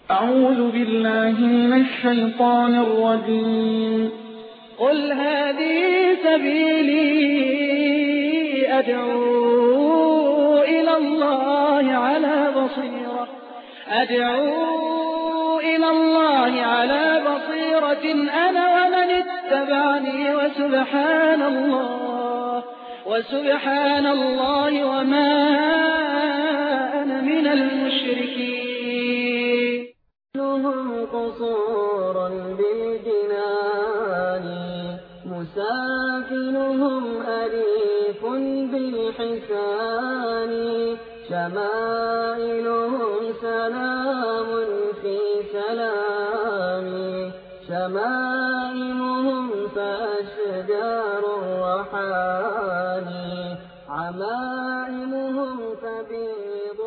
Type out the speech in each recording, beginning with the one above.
أعوذ بالله من الشيطان الرجيم قل هذه سبيلي أدعو إلى الله على بصيرة أدعو إلى الله على بصيرة أنا ومن اتبعني وسبحان الله وسبحان الله وما أنا من المشركين لهم قصورا بالجنان مساكنهم أليف بالحسان شمائلهم سلام في سلام شمائمهم فأشجار الرحان عمائمهم فبيض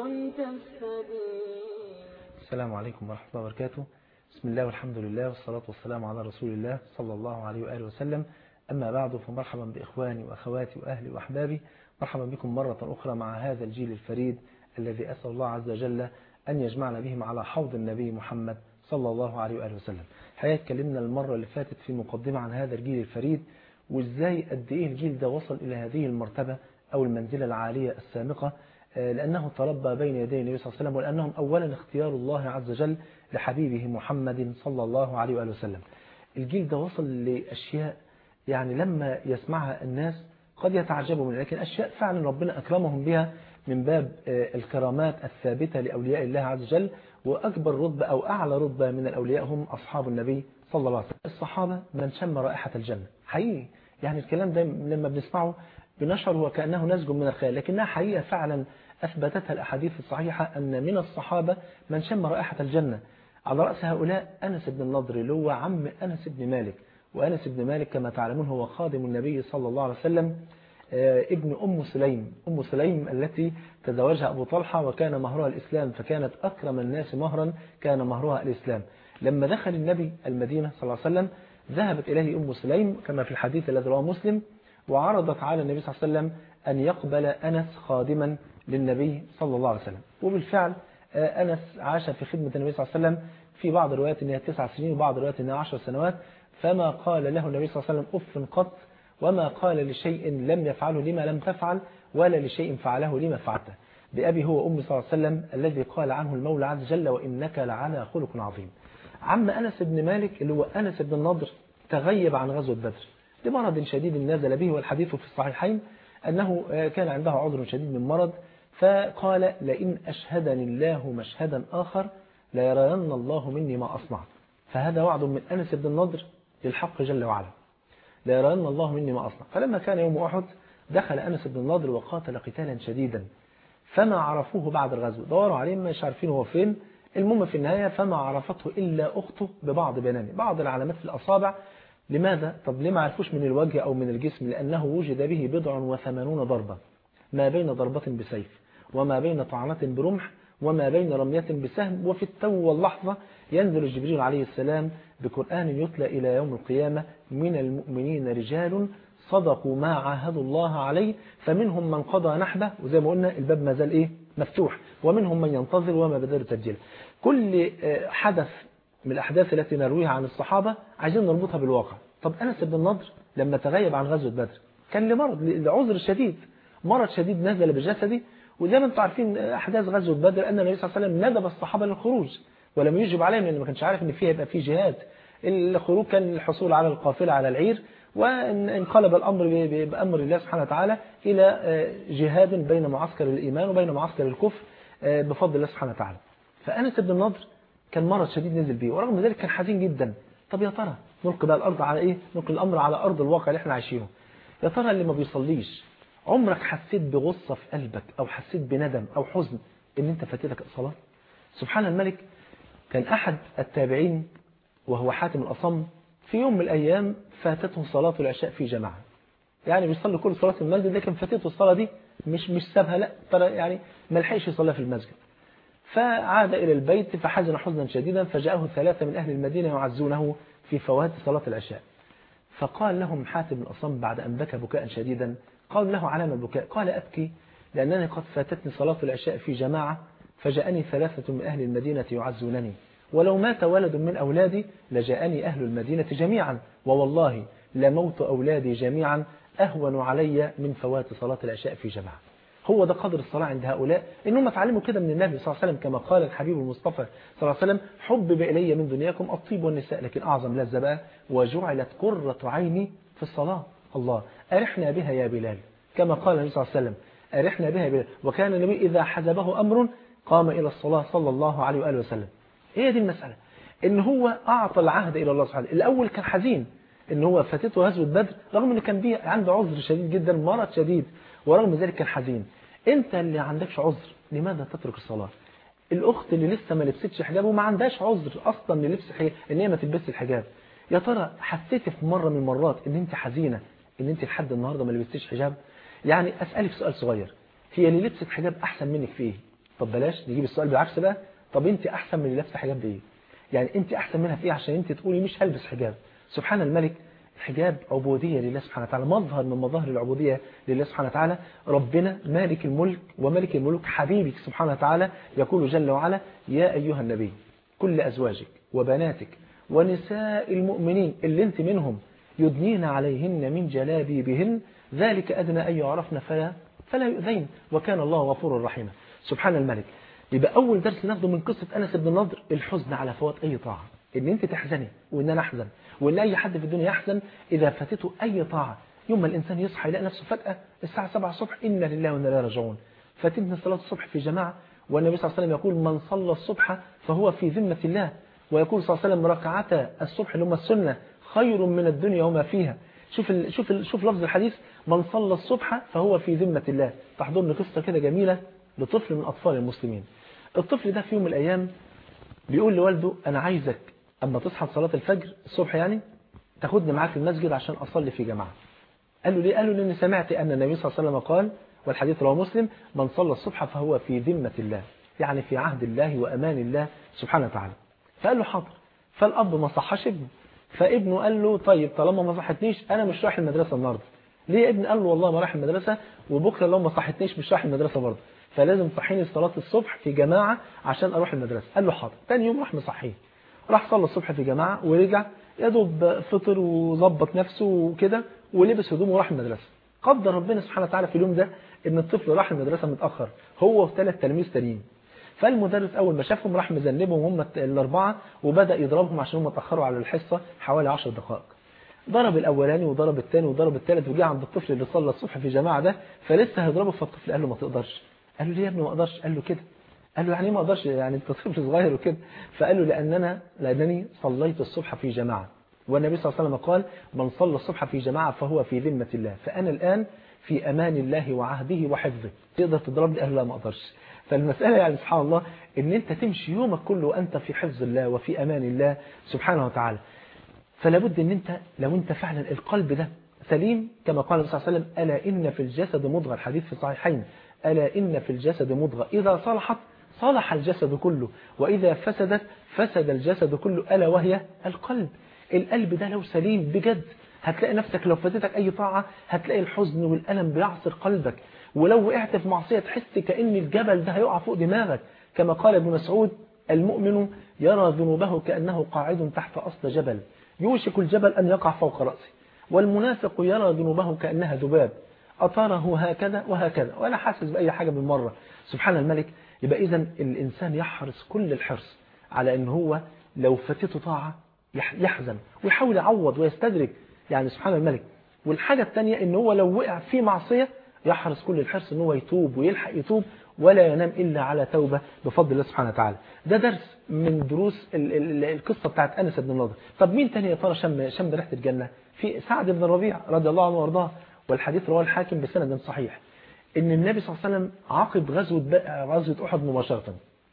كالسبيل السلام عليكم ورحمة الله وبركاته بسم الله والحمد لله والصلاة والسلام على رسول الله صلى الله عليه وآله وسلم أما بعد فمرحبا بإخواني وأخواتي وأهلي وأحبابي مرحبا بكم مرة أخرى مع هذا الجيل الفريد الذي أسأل الله عز وجل أن يجمعنا بهم على حوض النبي محمد صلى الله عليه وآله وسلم حقيقة اتكلمنا المرة اللي فاتت في مقدمة عن هذا الجيل الفريد وإزاي قد إيه الجيل ده وصل إلى هذه المرتبة أو المنزلة العالية السامقة لأنه تربى بين يدي النبي صلى الله عليه وسلم ولأنهم أولا اختيار الله عز وجل لحبيبه محمد صلى الله عليه وآله وسلم الجيل ده وصل لأشياء يعني لما يسمعها الناس قد يتعجبوا منها لكن أشياء فعلا ربنا أكرمهم بها من باب الكرامات الثابتة لأولياء الله عز وجل وأكبر رتبة أو أعلى رتبة من الأولياء هم أصحاب النبي صلى الله عليه وسلم الصحابة من شم رائحة الجنة حقيقي يعني الكلام ده لما بنسمعه بنشعر وكأنه نسج من الخيال لكنها حقيقة فعلا أثبتتها الأحاديث الصحيحة أن من الصحابة من شم رائحة الجنة على رأس هؤلاء أنس بن النضر اللي هو عم أنس بن مالك وأنس بن مالك كما تعلمون هو خادم النبي صلى الله عليه وسلم ابن أم سليم أم سليم التي تزوجها أبو طلحة وكان مهرها الإسلام فكانت أكرم الناس مهرا كان مهرها الإسلام لما دخل النبي المدينة صلى الله عليه وسلم ذهبت إليه أم سليم كما في الحديث الذي رواه مسلم وعرضت على النبي صلى الله عليه وسلم أن يقبل أنس خادما للنبي صلى الله عليه وسلم وبالفعل أنس عاش في خدمة النبي صلى الله عليه وسلم في بعض الروايات أنها تسع سنين وبعض الروايات أنها عشر سنوات فما قال له النبي صلى الله عليه وسلم أف قط وما قال لشيء لم يفعله لما لم تفعل ولا لشيء فعله لما فعلته بأبي هو أم صلى الله عليه وسلم الذي قال عنه المولى عز وجل وإنك لعلى خلق عظيم عم أنس بن مالك اللي هو أنس بن النضر تغيب عن غزوة بدر لمرض شديد نزل به والحديث في الصحيحين أنه كان عنده عذر شديد من مرض فقال لئن أشهدني الله مشهدا آخر ليرين الله مني ما أصنع فهذا وعد من أنس بن النضر للحق جل وعلا ليرين الله مني ما أصنع فلما كان يوم أحد دخل أنس بن النضر وقاتل قتالا شديدا فما عرفوه بعد الغزو دوروا عليه مش عارفين هو فين المهم في النهاية فما عرفته إلا أخته ببعض بنانه بعض العلامات في الأصابع لماذا؟ طب ليه ما عرفوش من الوجه أو من الجسم لأنه وجد به بضع وثمانون ضربة ما بين ضربة بسيف وما بين طعنة برمح وما بين رمية بسهم وفي التو واللحظة ينزل جبريل عليه السلام بقرآن يتلى إلى يوم القيامة من المؤمنين رجال صدقوا ما عاهدوا الله عليه فمنهم من قضى نحبه وزي ما قلنا الباب ما زال إيه مفتوح ومنهم من ينتظر وما بدل تسجيل كل حدث من الأحداث التي نرويها عن الصحابة عايزين نربطها بالواقع طب أنس بن النضر لما تغيب عن غزوة بدر كان لمرض لعذر شديد مرض شديد نزل بجسده وزي ما انتم عارفين أحداث غزوة بدر أن النبي صلى الله عليه وسلم ندب الصحابة للخروج ولم يجب عليهم لأنه ما كانش عارف أن فيها يبقى فيه جهاد الخروج كان الحصول على القافلة على العير وانقلب الأمر بأمر الله سبحانه وتعالى إلى جهاد بين معسكر الإيمان وبين معسكر الكفر بفضل الله سبحانه وتعالى فأنس بن النضر كان مرض شديد نزل به ورغم ذلك كان حزين جدا طب يا ترى نلقي بقى الأرض على إيه نلقي الأمر على أرض الواقع اللي احنا عايشينه يا ترى اللي ما بيصليش عمرك حسيت بغصة في قلبك أو حسيت بندم أو حزن إن أنت فاتتك الصلاة سبحان الملك كان أحد التابعين وهو حاتم الأصم في يوم من الأيام فاتته صلاة العشاء في جماعة يعني بيصلي كل صلاة في المسجد لكن فاتته الصلاة دي مش مش سابها لا ترى يعني ما لحقش يصليها في المسجد فعاد إلى البيت فحزن حزنا شديدا فجاءه ثلاثة من أهل المدينة يعزونه في فوات صلاة العشاء فقال لهم حاتم الأصم بعد أن بكى بكاء شديدا قال له علامة البكاء قال أبكي لأنني قد فاتتني صلاة العشاء في جماعة فجاءني ثلاثة من أهل المدينة يعزونني ولو مات ولد من أولادي لجاءني أهل المدينة جميعا ووالله لموت أولادي جميعا أهون علي من فوات صلاة العشاء في جماعة هو ده قدر الصلاة عند هؤلاء إنهم اتعلموا كده من النبي صلى الله عليه وسلم كما قال الحبيب المصطفى صلى الله عليه وسلم حبب إلي من دنياكم الطيب والنساء لكن أعظم لذة بقى وجعلت قرة عيني في الصلاة الله أرحنا بها يا بلال كما قال النبي صلى الله عليه وسلم أرحنا بها يا بلال وكان النبي إذا حزبه أمر قام إلى الصلاة صلى الله عليه وآله وسلم هي دي المسألة إن هو أعطى العهد إلى الله سبحانه الأول كان حزين إن هو فاتته غزوة بدر رغم إن كان بيه عنده عذر شديد جدا مرض شديد ورغم ذلك كان حزين أنت اللي عندكش عذر لماذا تترك الصلاة الأخت اللي لسه ما لبستش حجاب وما عندهاش عذر أصلا للبس حجاب إن هي ما تلبسش الحجاب يا ترى حسيتي في مرة من المرات إن أنت حزينة إن أنت لحد النهاردة ما لبستيش حجاب يعني أسألك سؤال صغير هي اللي لبست حجاب أحسن منك في إيه طب بلاش نجيب السؤال بالعكس بقى طب أنت أحسن من اللي لابسه حجاب بإيه يعني أنت أحسن منها في إيه عشان أنت تقولي مش هلبس حجاب سبحان الملك الحجاب عبودية لله سبحانه وتعالى مظهر من مظاهر العبودية لله سبحانه وتعالى ربنا مالك الملك وملك الملوك حبيبك سبحانه وتعالى يقول جل وعلا يا أيها النبي كل أزواجك وبناتك ونساء المؤمنين اللي انت منهم يدنين عليهن من جلابيبهن ذلك أدنى أن يعرفن فلا فلا يؤذين وكان الله غفورا رحيما سبحان الملك يبقى أول درس ناخده من قصة أنس بن النضر الحزن على فوات أي طاعة إن أنت تحزني وإن أنا أحزن وإن أي حد في الدنيا يحزن إذا فاتته أي طاعة يوم ما الإنسان يصحى يلاقي نفسه فجأة الساعة 7 الصبح إنا لله وإنا إليه راجعون فاتتنا صلاة الصبح في جماعة والنبي صلى الله عليه وسلم يقول من صلى الصبح فهو في ذمة الله ويقول صلى الله عليه وسلم ركعتا الصبح اللي هم السنة خير من الدنيا وما فيها شوف ال شوف ال شوف لفظ الحديث من صلى الصبح فهو في ذمة الله تحضرني قصة كده جميلة لطفل من أطفال المسلمين الطفل ده في يوم من الأيام بيقول لوالده أنا عايزك أما تصحى صلاة الفجر الصبح يعني تاخدني معاك المسجد عشان أصلي في جماعة قال له ليه قال له لأني سمعت أن النبي صلى الله عليه وسلم قال والحديث رواه مسلم من صلى الصبح فهو في ذمة الله يعني في عهد الله وأمان الله سبحانه وتعالى فقال له حاضر فالأب ما صحش ابنه فابنه قال له طيب طالما ما صحتنيش أنا مش رايح المدرسة النهارده ليه يا ابني قال له والله ما رايح المدرسة وبكرة لو ما صحتنيش مش رايح المدرسة برضه فلازم تصحيني صلاة الصبح في جماعة عشان أروح المدرسة قال له حاضر تاني يوم راح مصحيه راح صلى الصبح في جماعة ورجع يا دوب فطر وظبط نفسه وكده ولبس هدومه وراح المدرسة قدر ربنا سبحانه وتعالى في اليوم ده ان الطفل راح المدرسة متأخر هو وثلاث تلاميذ تانيين فالمدرس اول ما شافهم راح مذنبهم هم الاربعه وبدا يضربهم عشان هم اتاخروا على الحصه حوالي 10 دقائق ضرب الاولاني وضرب الثاني وضرب الثالث وجه عند الطفل اللي صلى الصبح في جماعه ده فلسه هيضربه فالطفل قال له ما تقدرش قال له ليه يا ابني ما اقدرش قال له كده قال له يعني ما اقدرش يعني انت طفل صغير وكده فقال له لاننا لانني صليت الصبح في جماعه والنبي صلى الله عليه وسلم قال من صلى الصبح في جماعه فهو في ذمه الله فانا الان في امان الله وعهده وحفظه تقدر تضربني قال له لا ما اقدرش فالمسألة يعني سبحان الله ان انت تمشي يومك كله وانت في حفظ الله وفي امان الله سبحانه وتعالى فلا بد ان انت لو انت فعلا القلب ده سليم كما قال النبي صلى الله عليه وسلم الا ان في الجسد مضغه الحديث في الصحيحين الا ان في الجسد مضغه اذا صلحت صلح الجسد كله واذا فسدت فسد الجسد كله الا وهي القلب القلب ده لو سليم بجد هتلاقي نفسك لو فاتتك اي طاعه هتلاقي الحزن والالم بيعصر قلبك ولو وقعت في معصية تحس كأن الجبل ده هيقع فوق دماغك كما قال ابن مسعود المؤمن يرى ذنوبه كأنه قاعد تحت أصل جبل يوشك الجبل أن يقع فوق رأسه والمنافق يرى ذنوبه كأنها ذباب أطاره هكذا وهكذا ولا حاسس بأي حاجة بالمرة سبحان الملك يبقى إذا الإنسان يحرص كل الحرص على أن هو لو فاتته طاعة يحزن ويحاول يعوض ويستدرك يعني سبحان الملك والحاجة الثانية أن هو لو وقع في معصية يحرص كل الحرص ان هو يتوب ويلحق يتوب ولا ينام إلا على توبة بفضل الله سبحانه وتعالى ده درس من دروس ال ال القصة بتاعت أنس بن النضر طب مين تاني يا ترى شم شم ريحة الجنة في سعد بن الربيع رضي الله عنه وارضاه والحديث رواه الحاكم بسند صحيح ان النبي صلى الله عليه وسلم عقب غزوة غزوة أحد مباشرة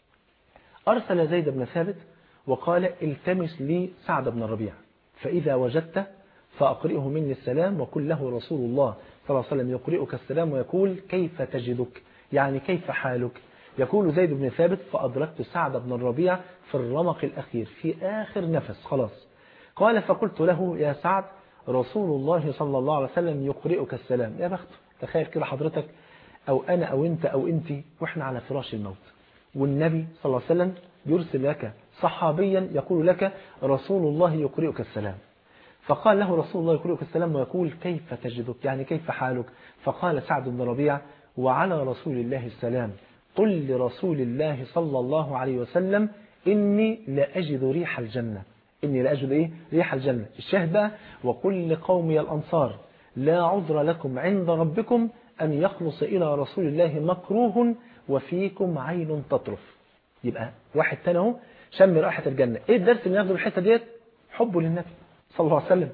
أرسل زيد بن ثابت وقال التمس لي سعد بن الربيع فإذا وجدته فأقرئه مني السلام وقل له رسول الله صلى الله عليه وسلم يقرئك السلام ويقول كيف تجدك يعني كيف حالك يقول زيد بن ثابت فأدركت سعد بن الربيع في الرمق الأخير في آخر نفس خلاص قال فقلت له يا سعد رسول الله صلى الله عليه وسلم يقرئك السلام يا بخت تخيل كده حضرتك أو أنا أو أنت أو أنت وإحنا على فراش الموت والنبي صلى الله عليه وسلم يرسل لك صحابيا يقول لك رسول الله يقرئك السلام فقال له رسول الله يقرئك السلام ويقول كيف تجدك يعني كيف حالك فقال سعد بن ربيع وعلى رسول الله السلام قل لرسول الله صلى الله عليه وسلم إني لأجد ريح الجنة إني لأجد إيه؟ ريح الجنة الشاهد بقى وقل لقومي الأنصار لا عذر لكم عند ربكم أن يخلص إلى رسول الله مكروه وفيكم عين تطرف يبقى واحد تاني اهو شم رائحة الجنة إيه الدرس اللي ناخده بالحتة ديت حبه للنبي صلى الله عليه وسلم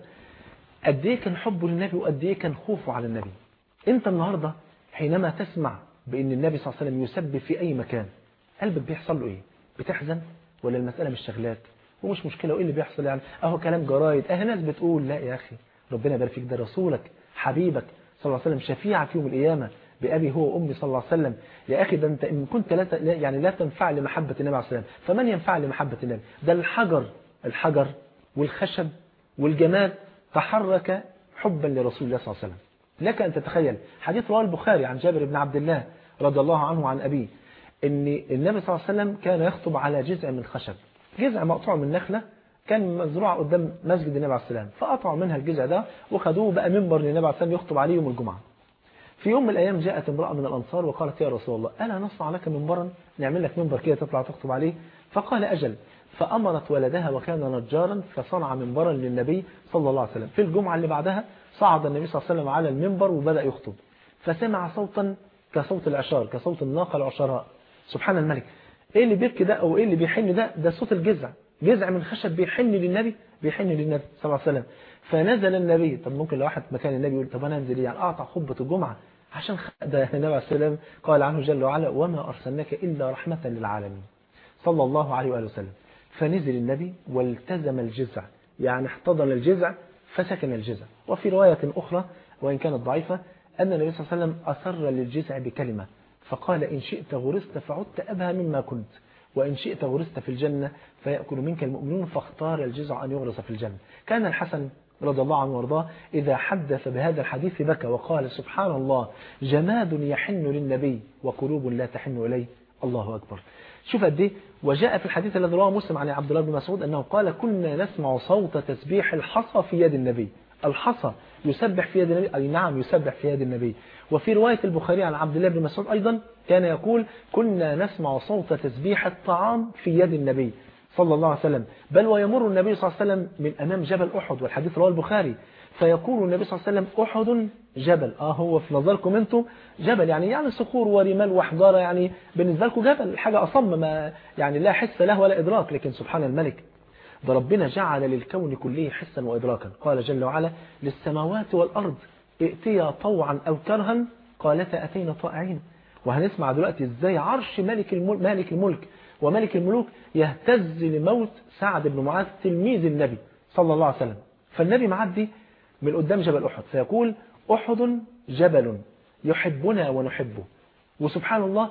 قد إيه كان حبه للنبي وقد إيه كان خوفه على النبي أنت النهاردة حينما تسمع بأن النبي صلى الله عليه وسلم يسب في أي مكان قلبك بيحصل له إيه بتحزن ولا المسألة مش شغلاك ومش مشكلة وإيه اللي بيحصل يعني أهو كلام جرايد أهي ناس بتقول لا يا أخي ربنا يبارك فيك ده رسولك حبيبك صلى الله عليه وسلم شفيعك يوم القيامة بأبي هو وأمي صلى الله عليه وسلم يا أخي ده أنت إن كنت لا ت- لا- يعني لا تنفع لمحبة النبي عليه السلام فمن ينفع لمحبة النبي ده الحجر الحجر والخشب والجماد تحرك حبا لرسول الله صلى الله عليه وسلم لك أن تتخيل حديث رواه البخاري عن جابر بن عبد الله رضي الله عنه وعن أبيه ان النبي صلى الله عليه وسلم كان يخطب على جذع من خشب جذع مقطوع من نخلة كان مزروع قدام مسجد النبي عليه السلام فقطعوا منها الجذع ده وخدوه بقى منبر للنبي عليه السلام يخطب عليه يوم الجمعة في يوم من الأيام جاءت امرأة من الأنصار وقالت يا رسول الله ألا نصنع لك منبرا نعمل لك منبر كده تطلع تخطب عليه فقال أجل فأمرت ولدها وكان نجارا فصنع منبرا للنبي صلى الله عليه وسلم في الجمعة اللي بعدها صعد النبي صلى الله عليه وسلم على المنبر وبدأ يخطب فسمع صوتا كصوت العشار كصوت الناقة العشراء سبحان الملك ايه اللي بيبكي ده او ايه اللي بيحن ده ده صوت الجزع جزع من خشب بيحن للنبي بيحن للنبي صلى الله عليه وسلم فنزل النبي طب ممكن لو واحد مكان النبي يقول طب انا انزل ايه يعني اقطع خطبه الجمعه عشان خ- ده النبي عليه السلام قال عنه جل وعلا وما ارسلناك الا رحمه للعالمين صلى الله عليه واله وسلم فنزل النبي والتزم الجزع يعني احتضن الجزع فسكن الجزع وفي روايه اخرى وان كانت ضعيفه ان النبي صلى الله عليه وسلم اصر للجزع بكلمه فقال إن شئت غرست فعدت أبهى مما كنت وإن شئت غرست في الجنة فيأكل منك المؤمنون فاختار الجزع أن يغرس في الجنة كان الحسن رضي الله عنه وارضاه إذا حدث بهذا الحديث بكى وقال سبحان الله جماد يحن للنبي وقلوب لا تحن إليه الله أكبر شوف قد ايه وجاء في الحديث الذي رواه مسلم عن عبد الله بن مسعود أنه قال كنا نسمع صوت تسبيح الحصى في يد النبي الحصى يسبح في يد النبي أي نعم يسبح في يد النبي وفي رواية البخاري عن عبد الله بن مسعود أيضا كان يقول كنا نسمع صوت تسبيح الطعام في يد النبي صلى الله عليه وسلم بل ويمر النبي صلى الله عليه وسلم من أمام جبل أحد والحديث رواه البخاري فيقول النبي صلى الله عليه وسلم أحد جبل آه هو في نظركم أنتم جبل يعني يعني صخور ورمال وحجارة يعني بالنسبة لكم جبل حاجة أصم ما يعني لا حس له ولا إدراك لكن سبحان الملك ده ربنا جعل للكون كله حسا وإدراكا قال جل وعلا للسماوات والأرض ائتيا طوعا أو كرها قالتا أتينا طائعين وهنسمع دلوقتي ازاي عرش ملك الملك, مالك الملك وملك الملوك يهتز لموت سعد بن معاذ تلميذ النبي صلى الله عليه وسلم فالنبي معدي من قدام جبل أحد فيقول أحد جبل يحبنا ونحبه وسبحان الله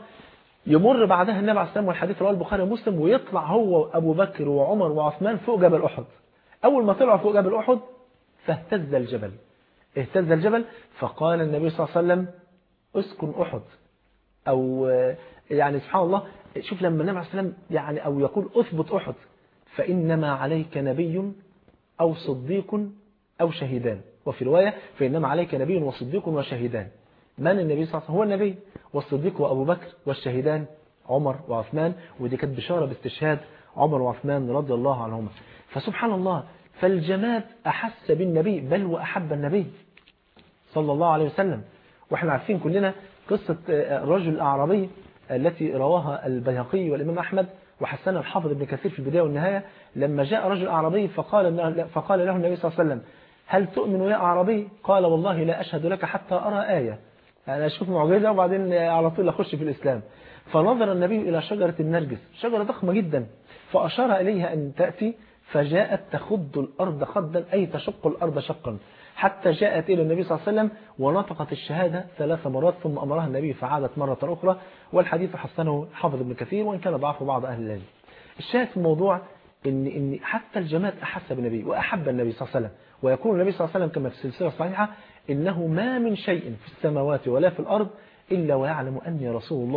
يمر بعدها النبي عليه السلام والحديث رواه البخاري ومسلم ويطلع هو وابو بكر وعمر وعثمان فوق جبل احد اول ما طلعوا فوق جبل احد فاهتز الجبل اهتز الجبل فقال النبي صلى الله عليه وسلم اسكن احد او يعني سبحان الله شوف لما النبي عليه السلام يعني او يقول اثبت احد فانما عليك نبي او صديق او شهيدان وفي روايه فانما عليك نبي وصديق وشهيدان من النبي صلى الله عليه وسلم هو النبي والصديق وأبو بكر والشهيدان عمر وعثمان ودي كانت بشارة باستشهاد عمر وعثمان رضي الله عنهما فسبحان الله فالجماد أحس بالنبي بل وأحب النبي صلى الله عليه وسلم واحنا عارفين كلنا قصة الرجل الأعرابي التي رواها البيهقي والإمام أحمد وحسنها الحافظ ابن كثير في البداية والنهاية لما جاء رجل أعرابي فقال, فقال له النبي صلى الله عليه وسلم هل تؤمن يا أعرابي قال والله لا أشهد لك حتى أرى آية أنا أشوف معجزة وبعدين على طول أخش في الإسلام فنظر النبي إلى شجرة النرجس شجرة ضخمة جدا فأشار إليها أن تأتي فجاءت تخض الأرض خضا أي تشق الأرض شقا حتى جاءت إلى النبي صلى الله عليه وسلم ونطقت الشهادة ثلاث مرات ثم أمرها النبي فعادت مرة أخرى والحديث حسنه حافظ ابن كثير وإن كان ضعف بعض أهل العلم الشاهد في الموضوع إن, إن حتى الجماد أحس بالنبي وأحب النبي صلى الله عليه وسلم ويقول النبي صلى الله عليه وسلم كما في السلسلة الصحيحة إنه ما من شيء في السماوات ولا في الأرض إلا ويعلم أني رسول الله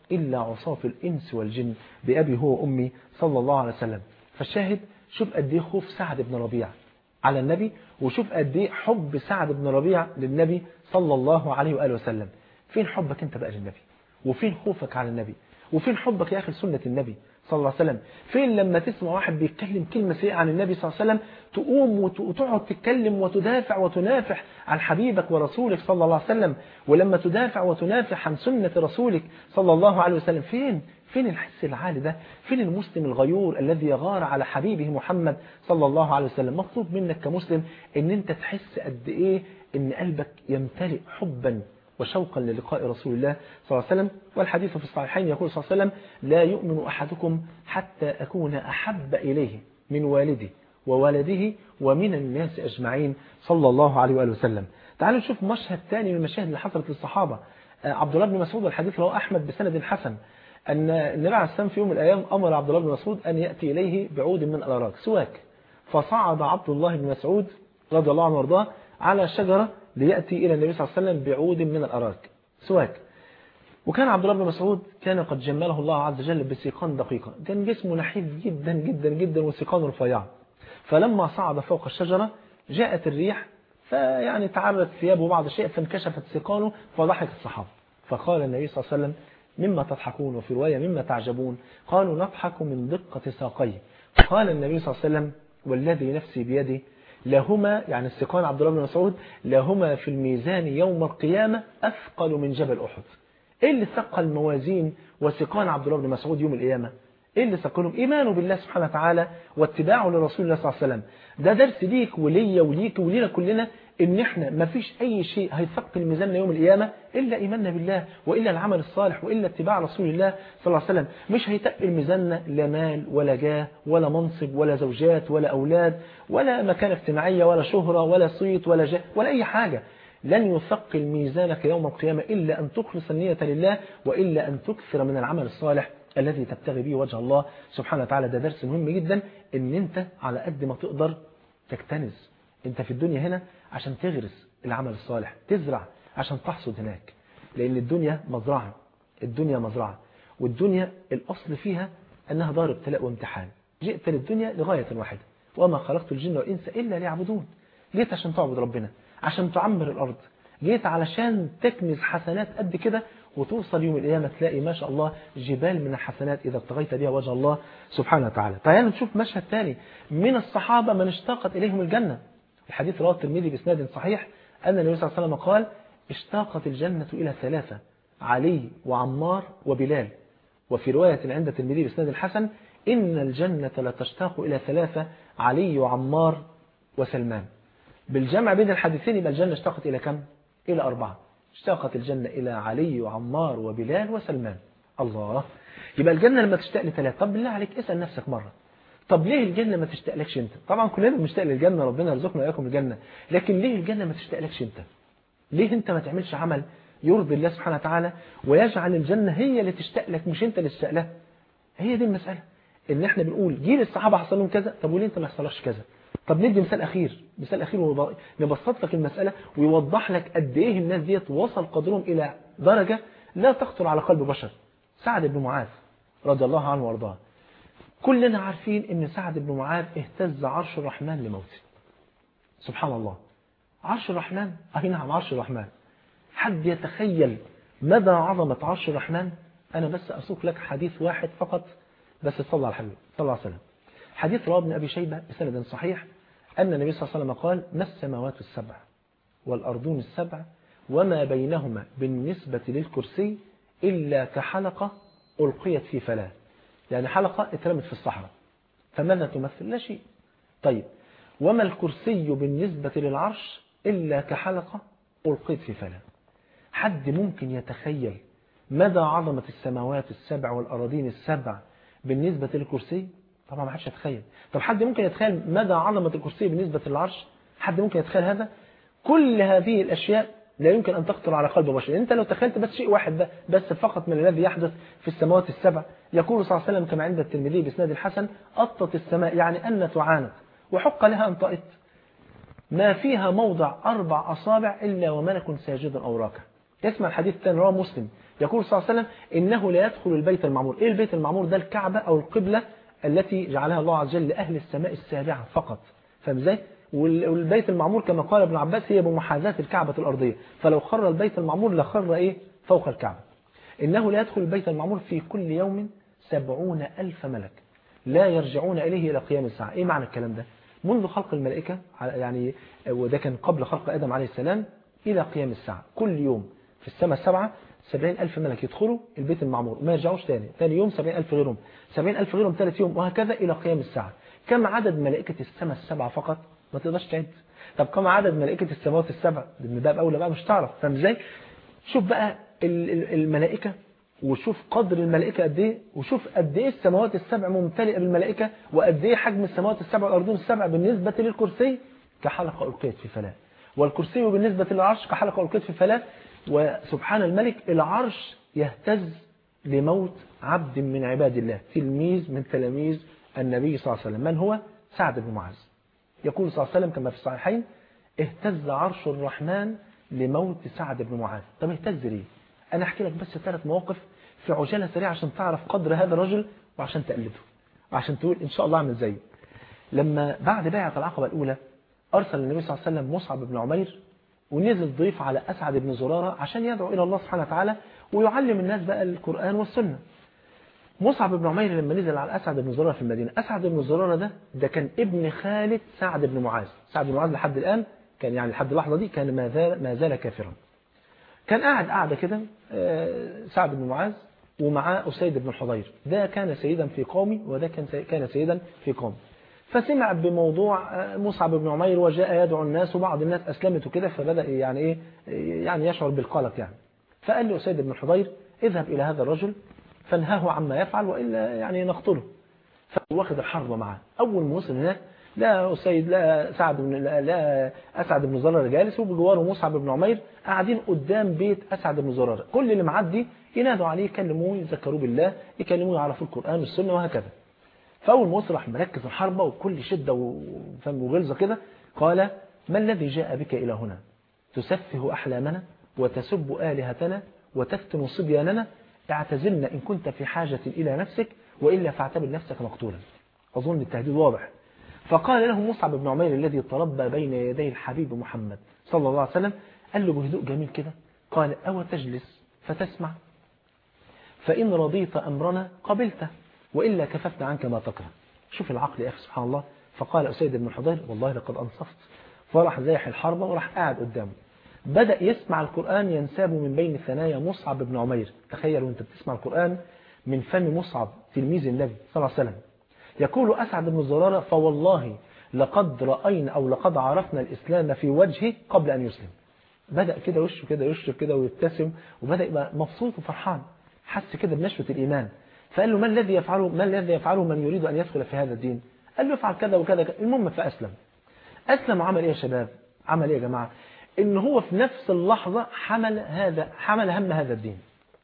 إلا عصاة الإنس والجن بأبي هو وأمي صلى الله عليه وسلم فالشاهد شوف قد ايه خوف سعد بن ربيع على النبي وشوف قد ايه حب سعد بن ربيع للنبي صلى الله عليه وآله وسلم فين حبك انت بقى للنبي وفين خوفك على النبي وفين حبك يا أخي لسنة النبي صلى الله عليه وسلم فين لما تسمع واحد بيتكلم كلمة سيئة عن النبي صلى الله عليه وسلم تقوم وتقعد تتكلم وتدافع وتنافح عن حبيبك ورسولك صلى الله عليه وسلم ولما تدافع وتنافح عن سنة رسولك صلى الله عليه وسلم فين فين الحس العالي ده فين المسلم الغيور الذي يغار على حبيبه محمد صلى الله عليه وسلم مطلوب منك كمسلم ان انت تحس قد ايه ان قلبك يمتلئ حبا وشوقا للقاء رسول الله صلى الله عليه وسلم والحديث في الصحيحين يقول صلى الله عليه وسلم لا يؤمن أحدكم حتى أكون أحب إليه من والده وولده ومن الناس أجمعين صلى الله عليه وآله وسلم تعالوا نشوف مشهد ثاني من المشاهد اللي حصلت للصحابة عبد الله بن مسعود والحديث رواه أحمد بسند حسن أن النبي عليه السلام في يوم من الأيام أمر عبد الله بن مسعود أن يأتي إليه بعود من الأراك سواك فصعد عبد الله بن مسعود رضي الله عنه وارضاه على شجرة ليأتي إلى النبي صلى الله عليه وسلم بعود من الأراك سواك وكان عبد الله بن مسعود كان قد جمله الله عز وجل بسيقان دقيقة كان جسمه نحيف جدا جدا جدا وسيقانه رفيعة فلما صعد فوق الشجرة جاءت الريح فيعني تعرت ثيابه بعض الشيء فانكشفت سيقانه فضحك الصحابة فقال النبي صلى الله عليه وسلم مما تضحكون وفي رواية مما تعجبون قالوا نضحك من دقة ساقيه قال النبي صلى الله عليه وسلم والذي نفسي بيده لهما يعني السقان عبد الله بن مسعود لهما في الميزان يوم القيامة أثقل من جبل أحد إيه اللي ثقل موازين وسقان عبد الله بن مسعود يوم القيامة إيه اللي ثقلهم إيمانه بالله سبحانه وتعالى واتباعه لرسول الله صلى الله عليه وسلم ده درس ليك وليا وليك ولينا كلنا ان احنا ما فيش اي شيء هيثقل ميزاننا يوم القيامة الا ايماننا بالله والا العمل الصالح والا اتباع رسول الله صلى الله عليه وسلم مش هيتقل ميزاننا لا مال ولا جاه ولا منصب ولا زوجات ولا اولاد ولا مكانة اجتماعية ولا شهرة ولا صيت ولا جاه ولا اي حاجة لن يثقل ميزانك يوم القيامة إلا أن تخلص النية لله وإلا أن تكثر من العمل الصالح الذي تبتغي به وجه الله سبحانه وتعالى ده درس مهم جدا ان انت على قد ما تقدر تكتنز انت في الدنيا هنا عشان تغرس العمل الصالح تزرع عشان تحصد هناك لان الدنيا مزرعة الدنيا مزرعة والدنيا الاصل فيها انها دار ابتلاء وامتحان جئت للدنيا لغاية واحدة وما خلقت الجن والانس الا ليعبدون جيت عشان تعبد ربنا عشان تعمر الارض جيت علشان تكنز حسنات قد كده وتوصل يوم القيامة تلاقي ما شاء الله جبال من الحسنات إذا ابتغيت بها وجه الله سبحانه وتعالى تعالوا نشوف مشهد ثاني من الصحابة من اشتاقت إليهم الجنة الحديث رواه الترمذي بإسناد صحيح أن النبي صلى الله عليه وسلم قال اشتاقت الجنة إلى ثلاثة علي وعمار وبلال وفي رواية عند الترمذي بإسناد الحسن إن الجنة لتشتاق إلى ثلاثة علي وعمار وسلمان بالجمع بين الحديثين يبقى الجنة اشتاقت إلى كم؟ إلى أربعة اشتاقت الجنة إلى علي وعمار وبلال وسلمان الله يبقى الجنة لما تشتاق لثلاثة طب بالله عليك اسأل نفسك مرة طب ليه الجنة ما تشتاقلكش انت طبعا كلنا بنشتاق للجنة ربنا يرزقنا وإياكم الجنة لكن ليه الجنة ما تشتاقلكش انت ليه انت ما تعملش عمل يرضي الله سبحانه وتعالى ويجعل الجنة هي اللي تشتاق لك مش انت اللي تشتاق لها هي دي المسألة ان احنا بنقول جيل الصحابة حصل لهم كذا طب وليه انت ما حصلكش كذا طب ندي مثال أخير مثال أخير نبسط لك المسألة ويوضح لك قد إيه الناس ديت وصل قدرهم إلى درجة لا تخطر على قلب بشر سعد بن معاذ رضي الله عنه وارضاه كلنا عارفين ان سعد بن معاذ اهتز عرش الرحمن لموته سبحان الله عرش الرحمن أي نعم عرش الرحمن حد يتخيل مدى عظمة عرش الرحمن أنا بس أسوق لك حديث واحد فقط بس صلى على الحبيب صلى الله عليه وسلم حديث رواه ابن أبي شيبة بسند صحيح أن النبي صلى الله عليه وسلم قال ما السماوات السبع والأرضون السبع وما بينهما بالنسبة للكرسي إلا كحلقة ألقيت في فلاة يعني حلقة اترمت في الصحراء فماذا تمثل لا شيء طيب وما الكرسي بالنسبة للعرش إلا كحلقة ألقيت في فلاة حد ممكن يتخيل مدى عظمة السماوات السبع والأراضين السبع بالنسبة للكرسي طبعا ما حدش يتخيل طب حد ممكن يتخيل مدى عظمة الكرسي بالنسبة للعرش حد ممكن يتخيل هذا كل هذه الأشياء لا يمكن أن تخطر على قلب بشر أنت لو تخيلت بس شيء واحد ده بس فقط من الذي يحدث في السماوات السبع يقول صلى الله عليه وسلم كما عند الترمذي بإسناد الحسن أطت السماء يعني أن تعانت وحق لها أن طئت ما فيها موضع أربع أصابع إلا وملك ساجد أو راكع اسمع الحديث الثاني رواه مسلم يقول صلى الله عليه وسلم إنه لا يدخل البيت المعمور إيه البيت المعمور ده الكعبة أو القبلة التي جعلها الله عز وجل لأهل السماء السابعة فقط فاهم ازاي؟ وال- والبيت المعمور كما قال ابن عباس هي بمحاذاة الكعبة الأرضية فلو خر البيت المعمور لخر إيه فوق الكعبة إنه لا يدخل البيت المعمور في كل يوم سبعون ألف ملك لا يرجعون إليه إلى قيام الساعة إيه معنى الكلام ده منذ خلق الملائكة على- يعني وده كان قبل خلق آدم عليه السلام إلى قيام الساعة كل يوم في السماء السبعة سبعين ألف ملك يدخلوا البيت المعمور ما يرجعوش تاني تاني يوم سبعين ألف غيرهم سبعين ألف غيرهم ثالث يوم وهكذا إلى قيام الساعة كم عدد ملائكة السماء السبعة فقط ما تقدرش تعد طب كم عدد ملائكة السماوات السبع من باب أولى بقى مش تعرف فاهم ازاي شوف بقى ال- ال- الملائكة وشوف قدر الملائكة قد ايه وشوف قد ايه السماوات السبع ممتلئة بالملائكة وقد ايه حجم السماوات السبع والأرضون السبع بالنسبة للكرسي كحلقة ألقيت في فلاة والكرسي بالنسبة للعرش كحلقة ألقيت في فلاة وسبحان الملك العرش يهتز لموت عبد من عباد الله تلميذ من تلاميذ النبي صلى الله عليه وسلم من هو سعد بن معاذ يقول صلى الله عليه وسلم كما في الصحيحين اهتز عرش الرحمن لموت سعد بن معاذ طب اهتز ليه انا احكي لك بس ثلاث مواقف في عجاله سريعه عشان تعرف قدر هذا الرجل وعشان تقلده وعشان تقول ان شاء الله اعمل زيه لما بعد بيعه العقبه الاولى ارسل النبي صلى الله عليه وسلم مصعب بن عمير ونزل ضيف على اسعد بن زراره عشان يدعو الى الله سبحانه وتعالى ويعلم الناس بقى القران والسنه مصعب بن عمير لما نزل على أسعد بن زرارة في المدينة أسعد بن زرارة ده ده كان ابن خالد سعد بن معاذ سعد بن معاذ لحد الآن كان يعني لحد اللحظة دي كان ما زال, ما زال كافرا كان قاعد قاعدة كده آه، سعد بن معاذ ومعاه أسيد بن الحضير ده كان سيدا في قومي وده كان سي- كان سيدا في قومي فسمع بموضوع آه، مصعب بن عمير وجاء يدعو الناس وبعض الناس أسلمت وكده فبدأ يعني إيه يعني يشعر بالقلق يعني فقال له أسيد بن الحضير اذهب إلى هذا الرجل فانهاه عما يفعل وإلا يعني نقتله فواخد الحرب معاه أول ما وصل هناك لا أسيد لا سعد بن لا, لا أسعد بن زرارة جالس وبجواره مصعب بن عمير قاعدين قدام بيت أسعد بن زرارة كل اللي معدي ينادوا عليه يكلموه يذكروه بالله يكلموه يعرفوا القرآن والسنة وهكذا فأول ما وصل راح مركز الحربة وكل شدة وفهم وغلظة كده قال ما الذي جاء بك إلى هنا تسفه أحلامنا وتسب آلهتنا وتفتن صبياننا اعتزلنا إن كنت في حاجة إلى نفسك وإلا فاعتبر نفسك مقتولا أظن التهديد واضح فقال له مصعب بن عمير الذي تربى بين يدي الحبيب محمد صلى الله عليه وسلم قال له بهدوء جميل كده قال أو تجلس فتسمع فإن رضيت أمرنا قبلته وإلا كففنا عنك ما تكره شوف العقل يا أخي سبحان الله فقال أسيد بن حضير والله لقد أنصفت فراح زايح الحربة وراح قاعد قدامه بدأ يسمع القرآن ينساب من بين ثنايا مصعب بن عمير تخيل وانت بتسمع القرآن من فم مصعب تلميذ النبي صلى الله عليه وسلم يقول أسعد بن زرارة فوالله لقد رأينا أو لقد عرفنا الإسلام في وجهه قبل أن يسلم بدأ كده وشه كده يشرب كده ويبتسم وبدأ يبقى مبسوط وفرحان حس كده بنشوة الإيمان فقال له ما الذي يفعله ما الذي يفعله من يريد أن يدخل في هذا الدين قال له افعل كذا وكذا المهم فأسلم أسلم وعمل إيه يا شباب عمل إيه يا جماعة إن هو في نفس اللحظة حمل هذا حمل هم هذا الدين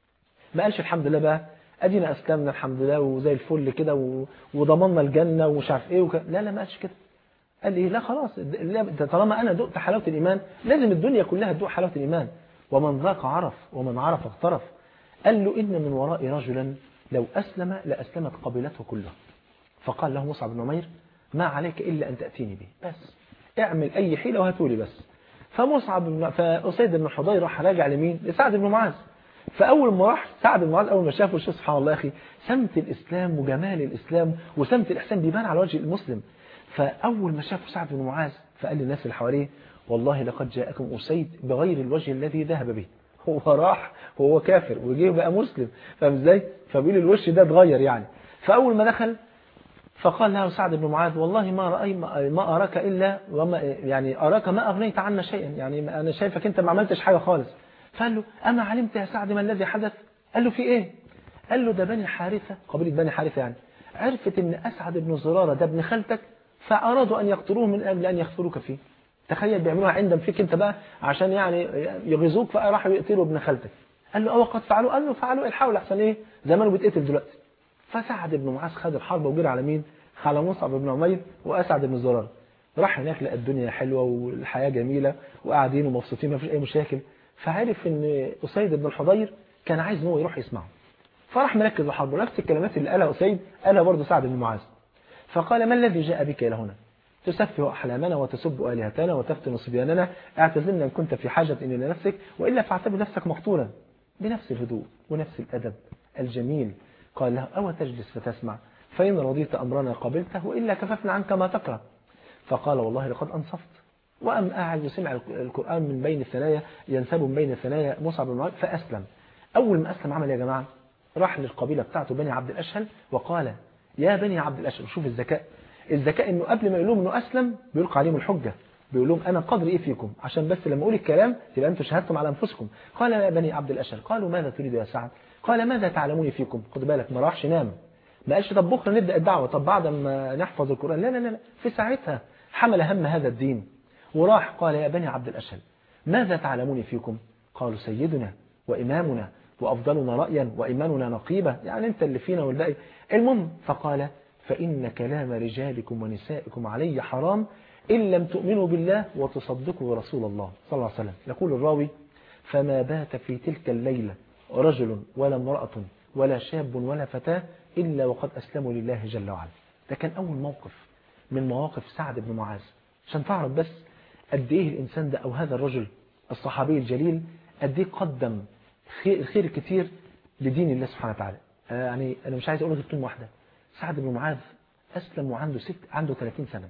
ما قالش الحمد لله بقى ادينا اسلمنا الحمد لله وزي الفل كده و- وضمننا الجنه ومش عارف ايه وك... لا لا ما قالش كده قال لي لا خلاص لا، ده طالما انا دقت حلاوه الايمان لازم الدنيا كلها تدوق حلاوه الايمان ومن ذاق عرف ومن عرف اغترف قال له ان من ورائي رجلا لو اسلم لاسلمت قبيلته كلها فقال له مصعب بن عمير ما عليك الا ان تاتيني به بس اعمل اي حيله وهاتولي بس فمصعب بن فاسيد بن حضير راح راجع لمين لسعد بن معاذ فاول ما راح سعد بن معاذ اول ما شافه شوف سبحان الله يا اخي سمت الاسلام وجمال الاسلام وسمت الاحسان بيبان على وجه المسلم فاول ما شافه سعد بن معاذ فقال للناس اللي حواليه والله لقد جاءكم اسيد بغير الوجه الذي ذهب به هو راح وهو كافر وجه بقى مسلم فاهم ازاي فبيقول الوش ده اتغير يعني فاول ما دخل فقال له سعد بن معاذ والله ما رأي ما أراك إلا وما يعني أراك ما أغنيت عنا شيئا يعني أنا شايفك أنت ما عملتش حاجة خالص فقال له أما علمت يا سعد ما الذي حدث قال له في إيه قال له ده بني حارثة قبيلة بني حارثة يعني عرفت إن أسعد بن زرارة ده ابن خالتك فأرادوا أن يقتلوه من أجل أن يغفروك فيه تخيل بيعملوها عندهم فيك أنت بقى عشان يعني يغيظوك فراحوا يقتلوا ابن خالتك قال له أو قد فعلوا قال له فعلوا الحاول أحسن إيه زمانه بيتقتل دلوقتي فسعد بن معاذ خد الحرب وجري على مين على مصعب بن عمير وأسعد بن زرارة راح هناك لقى الدنيا حلوة والحياة جميلة وقاعدين ومبسوطين ما فيش أي مشاكل فعرف ان أسيد بن الحضير كان عايز ان هو يروح يسمعه فراح مركز الحرب ونفس الكلمات اللي قالها أسيد قالها برضه سعد بن معاذ فقال ما الذي جاء بك إلى هنا تسفه أحلامنا وتسب آلهتنا وتفتن صبياننا اعتزلنا إن كنت في حاجة إلى نفسك وإلا فاعتبر نفسك مقتولا بنفس الهدوء ونفس الأدب الجميل قال له أو تجلس فتسمع فإن رضيت أمرنا قبلته وإلا كففنا عنك ما تكره فقال والله لقد أنصفت وأم قاعد يسمع القرآن من بين الثنايا ينسب من بين الثنايا مصعب بن عمير فأسلم أول ما أسلم عمل يا جماعة راح للقبيلة بتاعته بني عبد الأشهل وقال يا بني عبد الأشهل شوف الذكاء الذكاء انه قبل ما يقول لهم انه اسلم بيلقى عليهم الحجة بيقول لهم انا قدر ايه فيكم عشان بس لما اقول الكلام تبقى انتم شهدتم على انفسكم قال يا بني عبد الاشهل قالوا ماذا تريد يا سعد قال ماذا تعلمون فيكم خد بالك ما راحش نام ما قالش طب بكره نبدا الدعوه طب بعد ما نحفظ القران لا لا لا في ساعتها حمل هم هذا الدين وراح قال يا بني عبد الاشهل ماذا تعلمون فيكم قالوا سيدنا وامامنا وافضلنا رايا وايماننا نقيبه يعني انت اللي فينا والباقي المهم فقال فإن كلام رجالكم ونسائكم علي حرام إن لم تؤمنوا بالله وتصدقوا رسول الله صلى الله عليه وسلم يقول الراوي فما بات في تلك الليلة رجل ولا امرأة ولا شاب ولا فتاة إلا وقد أسلموا لله جل وعلا ده كان أول موقف من مواقف سعد بن معاذ عشان تعرف بس قد إيه الإنسان ده أو هذا الرجل الصحابي الجليل قد إيه قدم خير, خير كتير لدين الله سبحانه وتعالى يعني أنا مش عايز أقول غير كلمة واحدة سعد بن معاذ أسلم وعنده ست عنده 30 سنة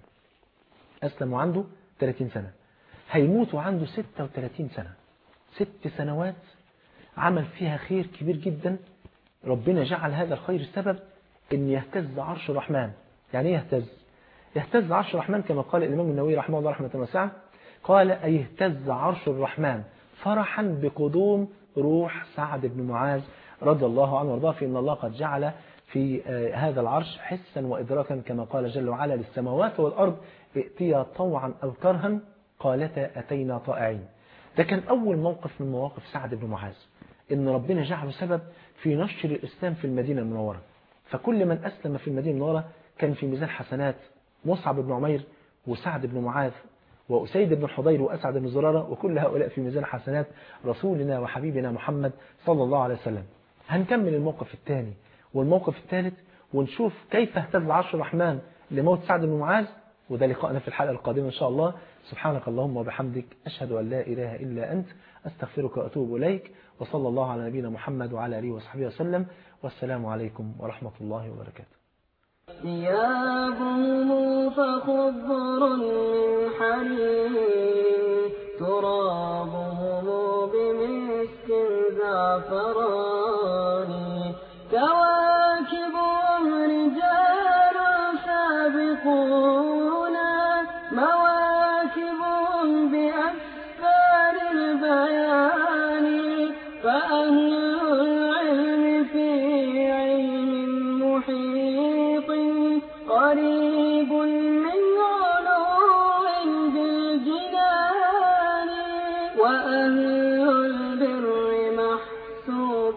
أسلم وعنده 30 سنة هيموت وعنده 36 سنة ست سنوات عمل فيها خير كبير جدا ربنا جعل هذا الخير سبب ان يهتز عرش الرحمن يعني ايه يهتز يهتز عرش الرحمن كما قال الإمام النووي رحمه الله رحمة واسعة قال أي اهتز عرش الرحمن فرحا بقدوم روح سعد بن معاذ رضي الله عنه وارضاه فإن الله قد جعل في هذا العرش حسا وإدراكا كما قال جل وعلا للسماوات والأرض ائتيا طوعا أو كرها قالتا أتينا طائعين ده كان أول موقف من مواقف سعد بن معاذ إن ربنا جعله سبب في نشر الإسلام في المدينة المنورة فكل من أسلم في المدينة المنورة كان في ميزان حسنات مصعب بن عمير وسعد بن معاذ وأسيد بن الحضير وأسعد بن زرارة وكل هؤلاء في ميزان حسنات رسولنا وحبيبنا محمد صلى الله عليه وسلم هنكمل الموقف الثاني والموقف الثالث ونشوف كيف اهتز عرش الرحمن لموت سعد بن معاذ وده لقاءنا في الحلقة القادمة إن شاء الله سبحانك اللهم وبحمدك أشهد أن لا إله إلا أنت أستغفرك وأتوب إليك وصلى الله على نبينا محمد وعلى آله وصحبه وسلم والسلام عليكم ورحمة الله وبركاته ثيابهم فخضر من حرير ترابهم بمسك زعفران كواكبهم رجال سابقون مواكبهم بأسفار البيان فأهل العلم في علم محيط قريب من علو بالجنان وأهل البر محسوب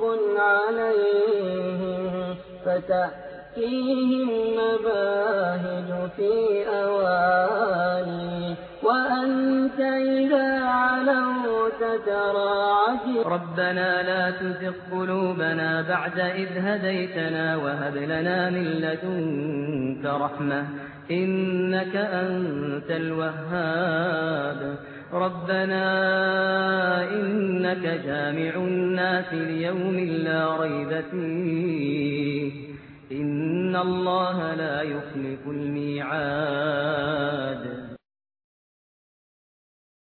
عليهم فتأتيهم مباهج في أواني وأنت إذا علوت ترى عجيب ربنا لا تزغ قلوبنا بعد إذ هديتنا وهب لنا من لدنك رحمة إنك أنت الوهاب ربنا إنك جامع الناس ليوم لا ريب فيه إن الله لا يخلف الميعاد